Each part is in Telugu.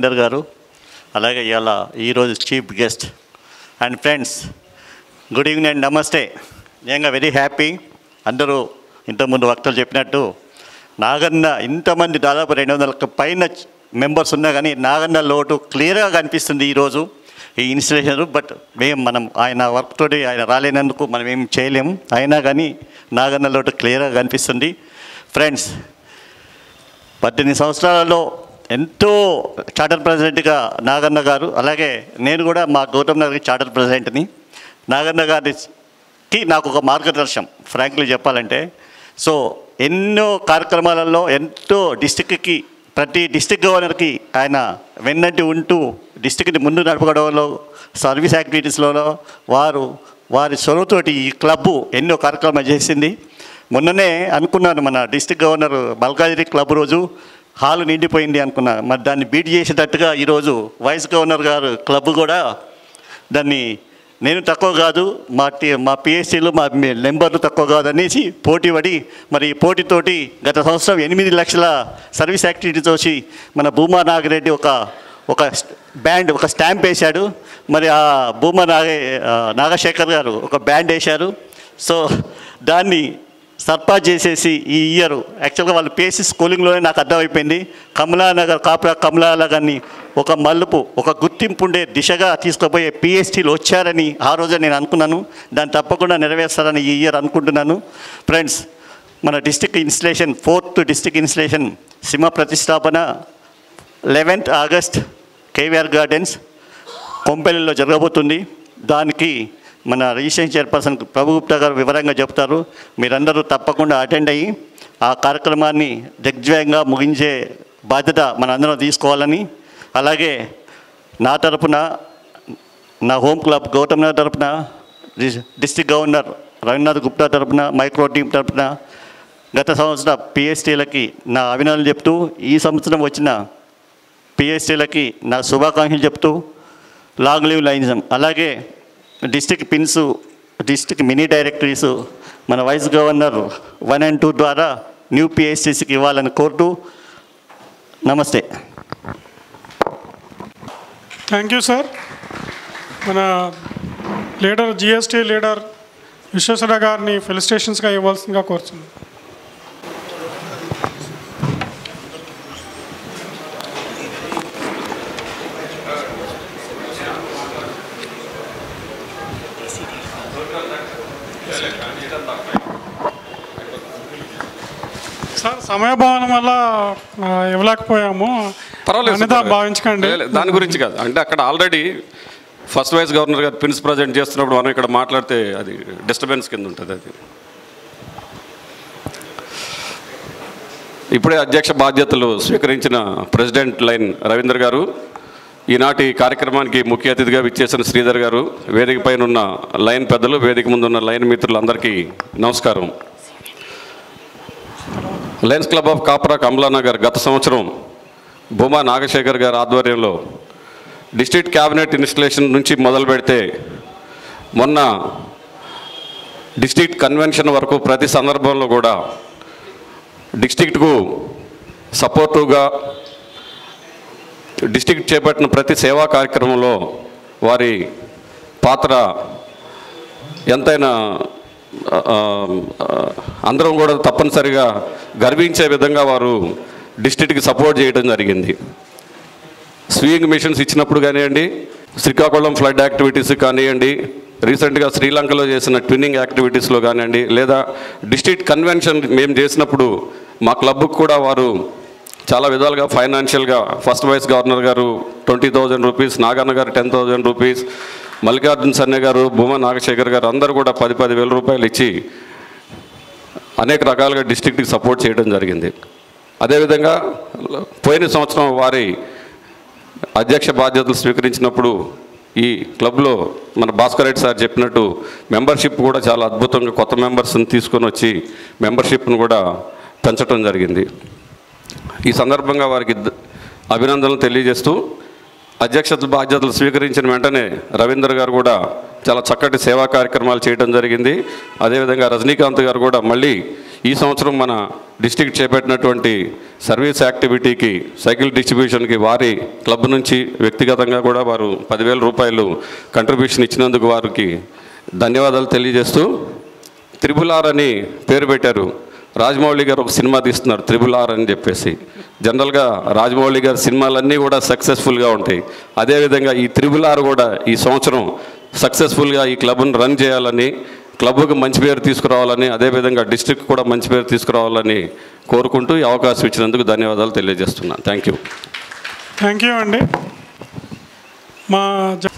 రవీందర్ గారు అలాగే ఇవాళ ఈరోజు chief guest and friends good evening and నమస్తే నిజంగా వెరీ హ్యాపీ అందరూ ఇంతకుముందు వక్తలు చెప్పినట్టు నాగన్న ఇంతమంది దాదాపు రెండు వందలకు పైన మెంబర్స్ ఉన్నా కానీ నాగన్న లోటు క్లియర్గా కనిపిస్తుంది ఈరోజు ఈ ఇన్స్టలేషన్ బట్ మేము మనం ఆయన వర్క్ తోటి ఆయన రాలేనందుకు మనం ఏం చేయలేము అయినా కానీ నాగన్న లోటు క్లియర్గా కనిపిస్తుంది ఫ్రెండ్స్ పద్దెనిమిది సంవత్సరాలలో ఎంతో చార్టర్ ప్రెసిడెంట్గా నాగన్న గారు అలాగే నేను కూడా మా గౌతమ్ నగర్కి చార్టర్ ప్రెసిడెంట్ని నాగన్న గారికి నాకు ఒక మార్గదర్శనం ఫ్రాంక్లీ చెప్పాలంటే సో ఎన్నో కార్యక్రమాలలో ఎంతో డిస్టిక్కి ప్రతి డిస్టిక్ గవర్నర్కి ఆయన వెన్నంటి ఉంటూ డిస్టిక్ని ముందు నడపడంలో సర్వీస్ యాక్టివిటీస్లలో వారు వారి చొరవతోటి ఈ క్లబ్బు ఎన్నో కార్యక్రమాలు చేసింది మొన్ననే అనుకున్నాను మన డిస్టిక్ గవర్నర్ మల్కాజిరి క్లబ్ రోజు హాల్ నిండిపోయింది అనుకున్నా మరి దాన్ని బీట్ చేసేటట్టుగా ఈరోజు వైస్ గవర్నర్ గారు క్లబ్ కూడా దాన్ని నేను తక్కువ కాదు మా టీ మా పిఎస్సీలు మా నెంబర్లు తక్కువ కాదు అనేసి పోటీ పడి మరి ఈ పోటీతోటి గత సంవత్సరం ఎనిమిది లక్షల సర్వీస్ యాక్టివిటీస్ వచ్చి మన భూమా నాగిరెడ్డి ఒక ఒక బ్యాండ్ ఒక స్టాంప్ వేశాడు మరి ఆ భూమా నాగే ఆ, నాగశేఖర్ గారు ఒక బ్యాండ్ వేశారు సో దాన్ని సర్పాస్ చేసేసి ఈ ఇయర్ యాక్చువల్గా వాళ్ళు పేసి స్కూలింగ్లోనే నాకు అర్థమైపోయింది కమలానగర్ కాపురా కమలానగర్ని ఒక మలుపు ఒక గుర్తింపు ఉండే దిశగా తీసుకుపోయే పిఎస్టీలు వచ్చారని ఆ రోజే నేను అనుకున్నాను దాన్ని తప్పకుండా నెరవేర్స్తారని ఈ ఇయర్ అనుకుంటున్నాను ఫ్రెండ్స్ మన district installation fourth district installation సింహ ప్రతిష్టాపన లెవెన్త్ ఆగస్ట్ కేవీఆర్ గార్డెన్స్ కొంపెల్లిలో జరగబోతుంది దానికి మన రిజిస్ట్రేషన్ చైర్పర్సన్ ప్రభుగుప్తా గారు వివరంగా చెప్తారు మీరందరూ తప్పకుండా అటెండ్ అయ్యి ఆ కార్యక్రమాన్ని దిగ్విజయంగా ముగించే బాధ్యత మనందరం తీసుకోవాలని అలాగే నా తరపున నా హోమ్ క్లబ్ గౌతమ్ నగర్ తరపున డి- డిస్ట్రిక్ట్ గవర్నర్ రవీంద్రనాథ్ గుప్తా తరపున మైక్రో టీం తరపున గత సంవత్సరం పిఎస్టీలకి నా అభినందనలు చెప్తూ ఈ సంవత్సరం వచ్చిన పిఎస్టీలకి నా శుభాకాంక్షలు చెప్తూ లాంగ్ లీవ్ లైన్స్ అలాగే district pins district mini directories మన vice governor one and two ద్వారా న్యూ పిఎస్టీసీకి ఇవ్వాలని కోరుతూ నమస్తే థ్యాంక్ యూ సార్ మన లీడర్ జిఎస్టీ లీడర్ విశ్వేశ్వర గారిని ఫెలిస్టేషన్స్గా ఇవ్వాల్సిందిగా కోరుతున్నాను సార్ సమయభావన వల్ల ఆ, ఇవ్వలేకపోయాము పర్వాలేదు అనిదా సూపర్ గా. భావించకండి లే, లే, దాని గురించి కాదు అంటే అక్కడ ఆల్రెడీ ఫస్ట్ వైస్ గవర్నర్ గారు పిన్స్ ప్రజెంట్ చేస్తున్నప్పుడు మనం ఇక్కడ మాట్లాడితే అది డిస్టర్బెన్స్ కింద ఉంటుంది అది ఇప్పుడే అధ్యక్ష బాధ్యతలు స్వీకరించిన ప్రెసిడెంట్ లైన్ రవీందర్ గారు ఈనాటి కార్యక్రమానికి ముఖ్య అతిథిగా విచ్చేసిన శ్రీధర్ గారు వేదిక పైన ఉన్న లైన్ పెద్దలు వేదిక ముందు ఉన్న లైన్ మిత్రులందరికీ నమస్కారం lions club of Kapra Kamalanagar గత సంవత్సరం భూమా నాగశేఖర్ గారి ఆధ్వర్యంలో డిస్ట్రిక్ట్ క్యాబినెట్ ఇన్స్టలేషన్ నుంచి మొదలు పెడితే మొన్న డిస్ట్రిక్ట్ కన్వెన్షన్ వరకు ప్రతి సందర్భంలో కూడా డిస్ట్రిక్ట్కు సపోర్టివ్గా డిస్ట్రిక్ట్ చేపట్టిన ప్రతి సేవా కార్యక్రమంలో వారి పాత్ర ఎంతైనా ఆ, ఆ, అందరం కూడా తప్పనిసరిగా గర్వించే విధంగా వారు డిస్ట్రిక్ట్కి సపోర్ట్ చేయడం జరిగింది స్వింగ్ మిషన్స్ ఇచ్చినప్పుడు కానివ్వండి శ్రీకాకుళం ఫ్లడ్ యాక్టివిటీస్ కానివ్వండి రీసెంట్గా శ్రీలంకలో చేసిన ట్విన్నింగ్ యాక్టివిటీస్లో కానివ్వండి లేదా డిస్ట్రిక్ట్ కన్వెన్షన్ మేము చేసినప్పుడు మా క్లబ్కి కూడా వారు చాలా విధాలుగా ఫైనాన్షియల్గా ఫస్ట్ వైస్ గవర్నర్ గారు ట్వంటీ థౌజండ్ రూపీస్ నాగన్న గారు ten thousand rupees Mallikarjuna Sanya గారు భూమా నాగశేఖర్ గారు అందరూ కూడా పది పది వేల రూపాయలు ఇచ్చి అనేక రకాలుగా డిస్ట్రిక్ట్కి సపోర్ట్ చేయడం జరిగింది అదేవిధంగా పోయిన సంవత్సరం వారి అధ్యక్ష బాధ్యతలు స్వీకరించినప్పుడు ఈ క్లబ్లో మన భాస్కర్ రెడ్డి సార్ చెప్పినట్టు మెంబర్షిప్ కూడా చాలా అద్భుతంగా కొత్త మెంబర్స్ని తీసుకొని వచ్చి మెంబర్షిప్ను కూడా పెంచడం జరిగింది ఈ సందర్భంగా వారికి ద- అభినందనలు తెలియజేస్తూ అధ్యక్షత బాధ్యతలు స్వీకరించిన వెంటనే రవీందర్ గారు కూడా చాలా చక్కటి సేవా కార్యక్రమాలు చేయడం జరిగింది అదేవిధంగా రజనీకాంత్ గారు కూడా మళ్ళీ ఈ సంవత్సరం మన డిస్టిక్ చేపట్టినటువంటి సర్వీస్ యాక్టివిటీకి సైకిల్ డిస్ట్రిబ్యూషన్కి వారి క్లబ్ నుంచి వ్యక్తిగతంగా కూడా వారు పదివేల రూపాయలు కంట్రిబ్యూషన్ ఇచ్చినందుకు వారికి ధన్యవాదాలు తెలియజేస్తూ త్రిబుల్ ఆర్ అని పేరు పెట్టారు రాజమౌళి గారు ఒక సినిమా తీస్తున్నారు త్రిబుల్ ఆర్ అని చెప్పేసి జనరల్గా రాజమౌళి గారి సినిమాలన్నీ కూడా సక్సెస్ఫుల్గా ఉంటాయి అదేవిధంగా ఈ త్రిబుల్ ఆర్ కూడా ఈ సంవత్సరం సక్సెస్ఫుల్గా ఈ క్లబ్ను రన్ చేయాలని క్లబ్కు మంచి పేరు తీసుకురావాలని అదేవిధంగా డిస్ట్రిక్ట్ కూడా మంచి పేరు తీసుకురావాలని కోరుకుంటూ ఈ అవకాశం ఇచ్చినందుకు ధన్యవాదాలు తెలియజేస్తున్నాను థ్యాంక్ యూ థ్యాంక్ యూ అండి మా జ-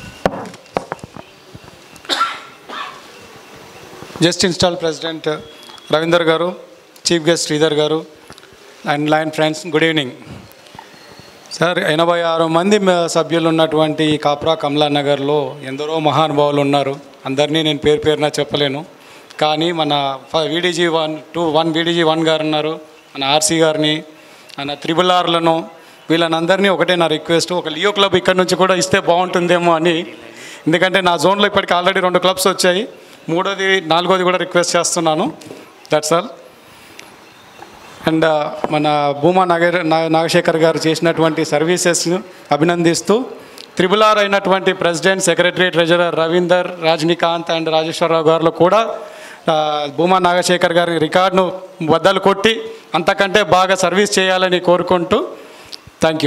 జస్ట్ ఇన్స్టాల్ ప్రెసిడెంట్ రవీందర్ గారు చీఫ్ గెస్ట్ శ్రీధర్ గారు and lion friends good evening sir ఎనభై ఆరు మంది మ- సభ్యులు ఉన్నటువంటి ఈ కాప్రా కమలా నగర్లో ఎందరో మహానుభావులు ఉన్నారు అందరినీ నేను పేరు పేరున చెప్పలేను కానీ మన VDG one two one VDG one గారు ఉన్నారు మన ఆర్సీ గారిని మన త్రిబుల్ ఆర్లను వీళ్ళని అందరినీ ఒకటే నా రిక్వెస్ట్ ఒక లియో క్లబ్ ఇక్కడ నుంచి కూడా ఇస్తే బాగుంటుందేమో అని ఎందుకంటే నా జోన్లో ఇప్పటికి ఆల్రెడీ రెండు క్లబ్స్ వచ్చాయి మూడోది నాలుగోది కూడా రిక్వెస్ట్ చేస్తున్నాను దట్స్ ఆల్ అండ్ మన భూమా నాగర్ నా- నాగశేఖర్ గారు చేసినటువంటి సర్వీసెస్ను అభినందిస్తూ త్రిబుల్ ఆర్ అయినటువంటి president secretary treasurer Ravinder Rajanikanth and Rajeshwara Rao గారు కూడా ఆ, భూమా నాగశేఖర్ గారి రికార్డును బద్దలు కొట్టి అంతకంటే బాగా సర్వీస్ చేయాలని కోరుకుంటూ thank you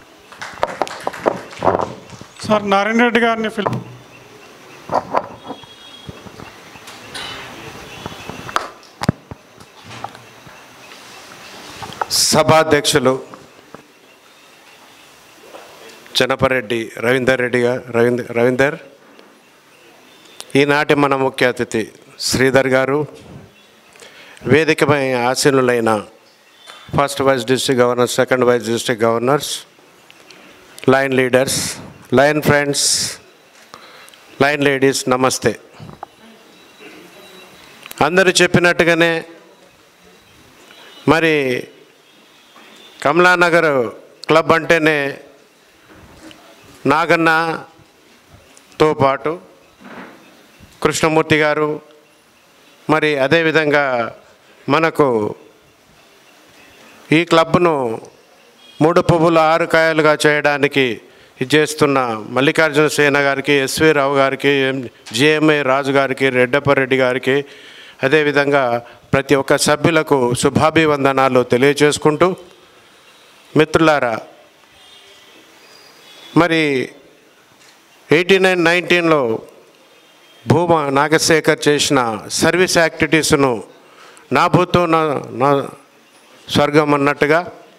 sir Narayana Reddy గారిని ఫిల్ సభాధ్యక్షులు జనపరెడ్డి రవీందర్ రెడ్డి గా- రవీందర్ రవీందర్ ఈనాటి మన ముఖ్య అతిథి శ్రీధర్ గారు వేదికపై ఆసీనులైన first vice district governor second vice district governors lion leaders lion friends lion ladies నమస్తే అందరూ చెప్పినట్టుగానే మరి కమలానగర్ క్లబ్ అంటేనే నాగన్నతో పాటు కృష్ణమూర్తి గారు మరి అదేవిధంగా మనకు ఈ క్లబ్ను మూడు పువ్వులు ఆరు కాయలుగా చేయడానికి ఇచ్చేస్తున్న మల్లికార్జున సేన గారికి ఎస్వి రావు గారికి ఎం జిఎంఏ రాజు గారికి రెడ్డప్పరెడ్డి గారికి అదేవిధంగా ప్రతి ఒక్క సభ్యులకు శుభాభివందనాలు తెలియచేసుకుంటూ మిత్రులారా మరి ఎయిటీ నైన్ నైన్టీన్లో భూమా నాగశేఖర్ చేసిన సర్వీస్ యాక్టివిటీస్ను నా భూతో నా నా స్వర్గం అన్నట్టుగా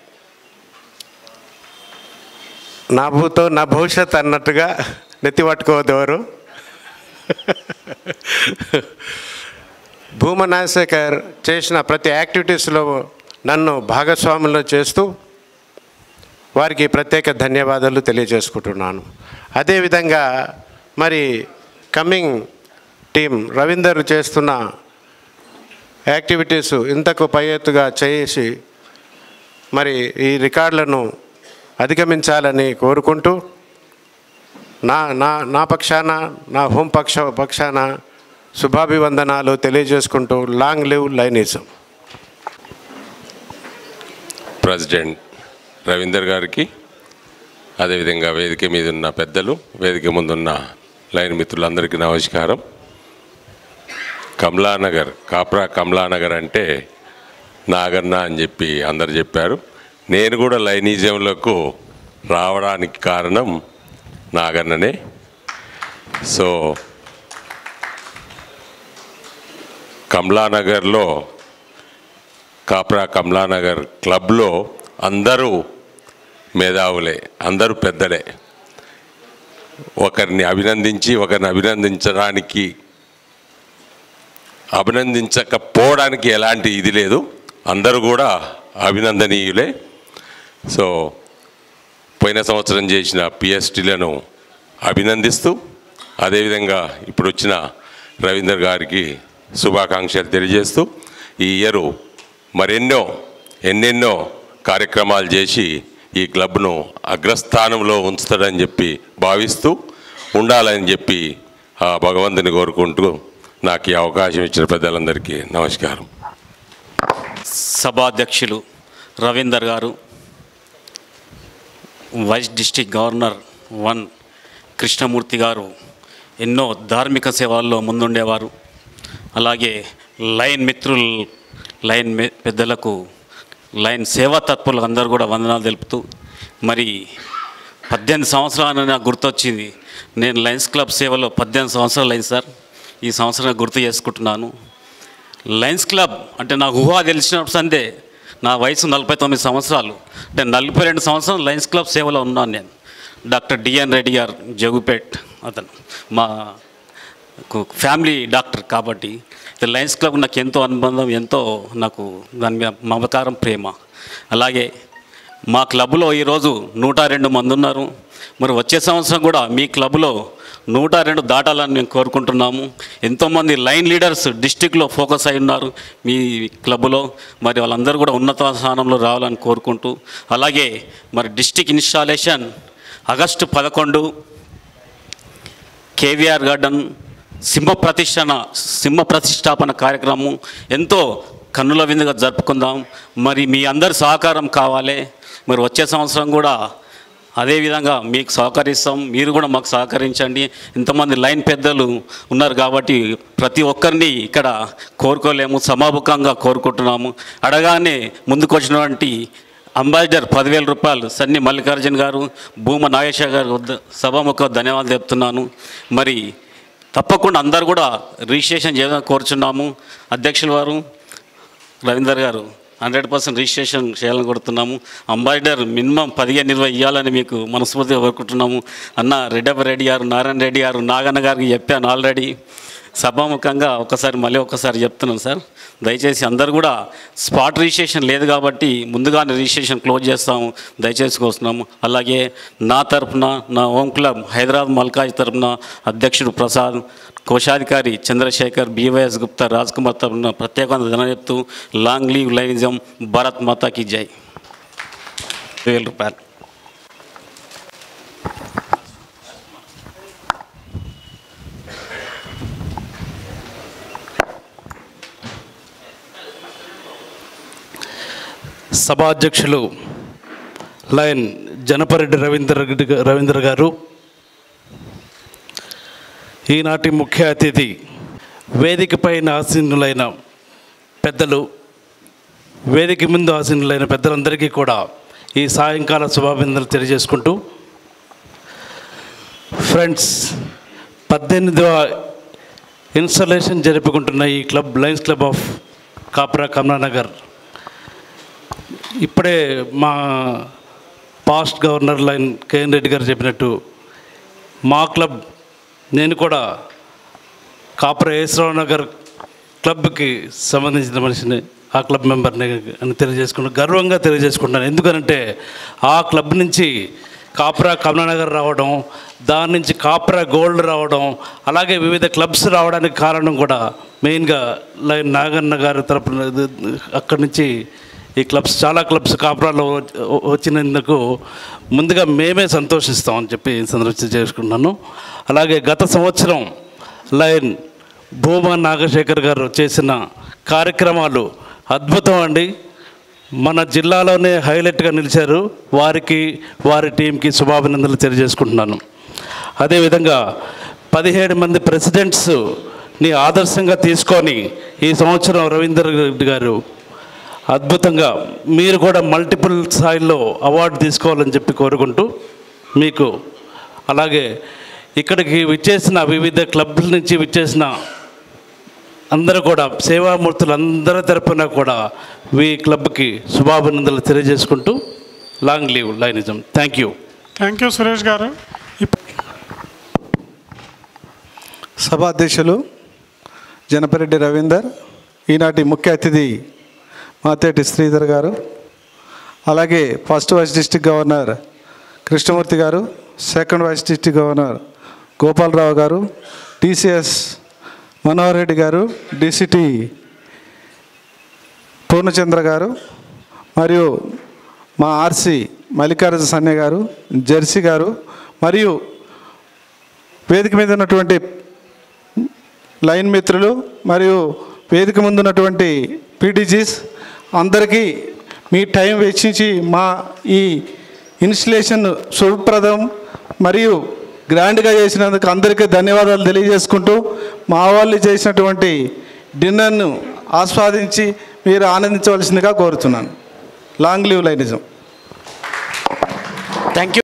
నా భూతో నా భవిష్యత్ అన్నట్టుగా నెత్తి పట్టుకోవద్దు ఎవరు భూమ నాగశేఖర్ చేసిన ప్రతి యాక్టివిటీస్లో నన్ను భాగస్వాములు చేస్తూ వారికి ప్రత్యేక ధన్యవాదాలు తెలియజేసుకుంటున్నాను అదేవిధంగా మరి కమింగ్ టీం రవీందర్ చేస్తున్న యాక్టివిటీస్ ఇంతకు పై ఎత్తుగా చేసి మరి ఈ రికార్డులను అధిగమించాలని కోరుకుంటూ నా నా నా పక్షాన నా హోం పక్ష పక్షాన శుభాభివందనాలు తెలియజేసుకుంటూ long live Lionism president Ravinder గారికి అదేవిధంగా వేదిక మీద ఉన్న పెద్దలు వేదిక ముందున్న లైన్ మిత్రులందరికీ నమస్కారం కమలానగర్ కాప్రా కమలానగర్ అంటే నాగన్న అని చెప్పి అందరు చెప్పారు నేను కూడా లైనిజంలకు రావడానికి కారణం నాగన్ననే సో కమలానగర్లో కాప్రా కమలానగర్ క్లబ్లో అందరూ మేధావులే అందరూ పెద్దలే ఒకరిని అభినందించి ఒకరిని అభినందించడానికి అభినందించకపోవడానికి ఎలాంటి ఇది లేదు అందరూ కూడా అభినందనీయులే సో పోయిన సంవత్సరం చేసిన పిఎస్టీలను అభినందిస్తూ అదేవిధంగా ఇప్పుడు వచ్చిన రవీందర్ గారికి శుభాకాంక్షలు తెలియజేస్తూ ఈ ఇయరు మరెన్నో ఎన్నెన్నో కార్యక్రమాలు చేసి ఈ క్లబ్ను అగ్రస్థానంలో ఉంచుతాడని చెప్పి భావిస్తూ ఉండాలని చెప్పి ఆ భగవంతుని కోరుకుంటూ నాకు ఈ అవకాశం ఇచ్చిన పెద్దలందరికీ నమస్కారం సభాధ్యక్షులు రవీందర్ గారు vice district governor one Krishnamurthy గారు ఎన్నో ధార్మిక సేవల్లో ముందుండేవారు అలాగే లైన్ మిత్రులు లైన్ మె- పెద్దలకు లైన్ సేవా తత్పరులు అందరూ కూడా వందనాలు తెలుపుతూ మరి పద్దెనిమిది సంవత్సరాలు నాకు గుర్తొచ్చింది నేను లయన్స్ క్లబ్ సేవలో పద్దెనిమిది సంవత్సరాలు అయింది సార్ ఈ సంవత్సరం గుర్తు చేసుకుంటున్నాను లయన్స్ క్లబ్ అంటే నాకు ఊహ తెలిసినప్పుడు సందే నా వయసు నలభై తొమ్మిది సంవత్సరాలు అంటే నలభై రెండు సంవత్సరాలు లయన్స్ క్లబ్ సేవలో ఉన్నాను నేను డాక్టర్ డిఎన్ రెడ్డి గారు జగుపేట్ అతను మా కు- ఫ్యామిలీ డాక్టర్ కాబట్టి ఈ లయన్స్ క్లబ్ నాకు ఎంతో అనుబంధం ఎంతో నాకు దాని మీద మమకారం ప్రేమ అలాగే మా క్లబ్లో ఈరోజు నూట రెండు మంది ఉన్నారు మరి వచ్చే సంవత్సరం కూడా మీ క్లబ్లో నూట రెండు దాటాలని మేము కోరుకుంటున్నాము ఎంతోమంది లైన్ లీడర్స్ డిస్టిక్లో ఫోకస్ అయి ఉన్నారు మీ క్లబ్లో మరి వాళ్ళందరూ కూడా ఉన్నత స్థానంలో రావాలని కోరుకుంటూ అలాగే మరి డిస్టిక్ ఇన్స్టాలేషన్ ఆగస్టు పదకొండు కేవీఆర్ గార్డెన్ సింహ ప్రతిష్టన సింహ ప్రతిష్టాపన కార్యక్రమం ఎంతో కన్నుల విందుగా జరుపుకుందాం మరి మీ అందరి సహకారం కావాలి మరి వచ్చే సంవత్సరం కూడా అదేవిధంగా మీకు సహకరిస్తాం మీరు కూడా మాకు సహకరించండి ఇంతమంది లైన్ పెద్దలు ఉన్నారు కాబట్టి ప్రతి ఒక్కరిని ఇక్కడ కోరుకోలేము సమాముఖంగా కోరుకుంటున్నాము అడగానే ముందుకు వచ్చినటువంటి అంబాసిడర్ పదివేల రూపాయలు సన్ని మల్లికార్జున్ గారు భూమ నాగేశ్వర గారు వద్ద- సభాముఖ ధన్యవాదాలు చెప్తున్నాను మరి తప్పకుండా అందరు కూడా రిజిస్ట్రేషన్ చేయాలని కోరుచున్నాము అధ్యక్షుల వారు రవీందర్ గారు హండ్రెడ్ పర్సెంట్ రిజిస్ట్రేషన్ చేయాలని కోరుతున్నాము అంబాసిడర్ మినిమం పదిహేను ఇరవై ఇవ్వాలని మీకు మనస్ఫూర్తిగా కోరుకుంటున్నాము అన్న రెడ్డప్ప రెడ్డి గారు నారాయణ రెడ్డి గారు నాగన్న గారికి చెప్పాను ఆల్రెడీ సభాముఖంగా ఒకసారి మళ్ళీ ఒకసారి చెప్తున్నాను సార్ దయచేసి అందరు కూడా స్పాట్ రిజిస్ట్రేషన్ లేదు కాబట్టి ముందుగానే రిజిస్ట్రేషన్ క్లోజ్ చేస్తాము దయచేసి కోస్తున్నాము అలాగే నా తరపున నా హోమ్ క్లబ్ హైదరాబాద్ మల్కాజ్ తరపున అధ్యక్షుడు ప్రసాద్ కోశాధికారి చంద్రశేఖర్ బీవైఎస్ గుప్తా రాజ్ కుమార్ తరపున ప్రత్యేకంగా ధన చెప్తూ లాంగ్ లీవ్ లైనిజం భారత్ మాతాకి జై వేల రూపాయలు సభాధ్యక్షులు లయన్ జనపరెడ్డి రవీంద్ర రెడ్డి గా- రవీంద్ర గారు ఈనాటి ముఖ్య అతిథి వేదికపైన ఆసీనులైన పెద్దలు వేదిక ముందు ఆసీనులైన పెద్దలందరికీ కూడా ఈ సాయంకాల శుభాభినందనలు తెలియజేసుకుంటూ ఫ్రెండ్స్ పద్దెనిమిదవ ఇన్స్టాలేషన్ జరుపుకుంటున్న ఈ club lions club of Kapra Kamalanagar ఇప్పుడే మా past governor lion K N Reddy garu చెప్పినట్టు మా క్లబ్ నేను కూడా కాపుర యేసరావు నగర్ క్లబ్కి సంబంధించిన మనిషిని ఆ క్లబ్ మెంబర్ని అని తెలియజేసుకుంటాను గర్వంగా తెలియజేసుకుంటాను ఎందుకనంటే ఆ క్లబ్ నుంచి కాపురా కమలానగర్ రావడం దాని నుంచి కాపురా గోల్డ్ రావడం అలాగే వివిధ క్లబ్స్ రావడానికి కారణం కూడా మెయిన్గా లైన్ నాగన్న గారి తరపున అక్కడి నుంచి ఈ క్లబ్స్ చాలా క్లబ్స్ కాపురాలో వ- వచ్చినందుకు ముందుగా మేమే సంతోషిస్తామని చెప్పి ఈ సందర్శన చేసుకున్నాను అలాగే గత సంవత్సరం లైన్ భూమా నాగశేఖర్ గారు చేసిన కార్యక్రమాలు అద్భుతం అండి మన జిల్లాలోనే హైలైట్గా నిలిచారు వారికి వారి టీంకి శుభాభినందనలు తెలియజేసుకుంటున్నాను అదేవిధంగా పదిహేడు మంది ప్రెసిడెంట్స్ని ఆదర్శంగా తీసుకొని ఈ సంవత్సరం రవీందర్ రెడ్డి గారు అద్భుతంగా మీరు కూడా మల్టిపుల్ స్థాయిలో అవార్డు తీసుకోవాలని చెప్పి కోరుకుంటూ మీకు అలాగే ఇక్కడికి విచ్చేసిన వివిధ క్లబ్ల నుంచి విచ్చేసిన అందరూ కూడా సేవామూర్తులు అందరి తరపున కూడా ఈ క్లబ్కి శుభాభినందనలు తెలియజేసుకుంటూ long live lionism thank you thank you Suresh garu ఇప్- సభాధ్యక్షులు జనపరెడ్డి రవీందర్ ఈనాటి ముఖ్య అతిథి మాతేటి శ్రీధర్ గారు అలాగే first vice district governor Krishnamurthy garu second vice district governor Gopalarao garu TCS Manohar Reddy గారు డిసిటి పూర్ణచంద్ర గారు మరియు మా ఆర్సి మల్లికార్జున సన్య గారు జెర్సీ గారు మరియు వేదిక మీద ఉన్నటువంటి లైన్ మిత్రులు మరియు వేదిక ముందున్నటువంటి పీటీజీస్ అందరికీ మీ టైం వెచ్చించి మా ఈ ఇన్స్టలేషన్ శుభప్రదం మరియు గ్రాండ్గా చేసినందుకు అందరికీ ధన్యవాదాలు తెలియజేసుకుంటూ మా వాళ్ళు చేసినటువంటి డిన్నర్ను ఆస్వాదించి మీరు ఆనందించవలసిందిగా కోరుతున్నాను long live lionism thank you